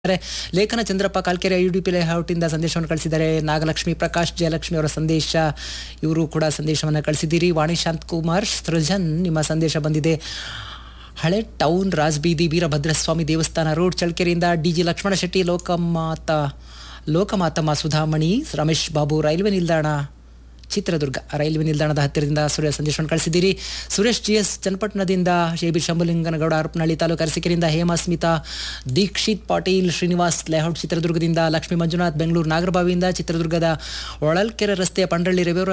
ಕಳಿಸಿದ್ದಾರೆ ಲೇಖನ Chandrappa Kalkere U D P ಲೇಔಟಿಂದ ಸಂದೇಶವನ್ನು ಕಳಿಸಿದ್ದಾರೆ ನಾಗಲಕ್ಷ್ಮಿ ಪ್ರಕಾಶ್ ಜಯಲಕ್ಷ್ಮಿ ಅವರ ಸಂದೇಶ ಇವರು ಕೂಡ ಸಂದೇಶವನ್ನು ಕಳಿಸಿದ್ದೀರಿ ವಾಣಿ ಶಾಂತ್ ಕುಮಾರ್ ಸೃಜನ್ ನಿಮ್ಮ ಸಂದೇಶ ಬಂದಿದೆ ಹಳೆ ಟೌನ್ ರಾಜ್ಬೀದಿ ವೀರಭದ್ರಸ್ವಾಮಿ ದೇವಸ್ಥಾನ ರೋಡ್ ಚಳ್ಕೆರೆಯಿಂದ D G Lakshmana Shetty Lokamata Lokamatamma Sudhamani Ramesh Babu railway ನಿಲ್ದಾಣ ಚಿತ್ರದುರ್ಗ ರೈಲ್ವೆ ನಿಲ್ದಾಣದ ಹತ್ತಿರದಿಂದ ಸುರೇಶ್ ಸಂದೇಶವನ್ನು ಕಳಿಸಿದ್ದೀರಿ ಸುರೇಶ್ ಜಿ ಎಸ್ ಚನ್ನಪಟ್ಟಣದಿಂದ ಶೇ ಬಿ ಶಂಭುಲಿಂಗನಗೌಡ ಹರಪನಹಳ್ಳಿ ತಾಲೂಕು ಅರಸೀಕೆರೆಯಿಂದ ಹೇಮಾ ಸ್ಮಿತಾ ದೀಕ್ಷಿತ್ ಪಾಟೀಲ್ ಶ್ರೀನಿವಾಸ್ ಲೇಔಟ್ ಚಿತ್ರದುರ್ಗದಿಂದ ಲಕ್ಷ್ಮೀ ಮಂಜುನಾಥ್ ಬೆಂಗಳೂರು ನಾಗರಬಾವಿಯಿಂದ ಚಿತ್ರದುರ್ಗದ ಹೊಳಲ್ಕೆರೆ ರಸ್ತೆಯ ಪಂಡಳ್ಳಿ ರವಿಯವರ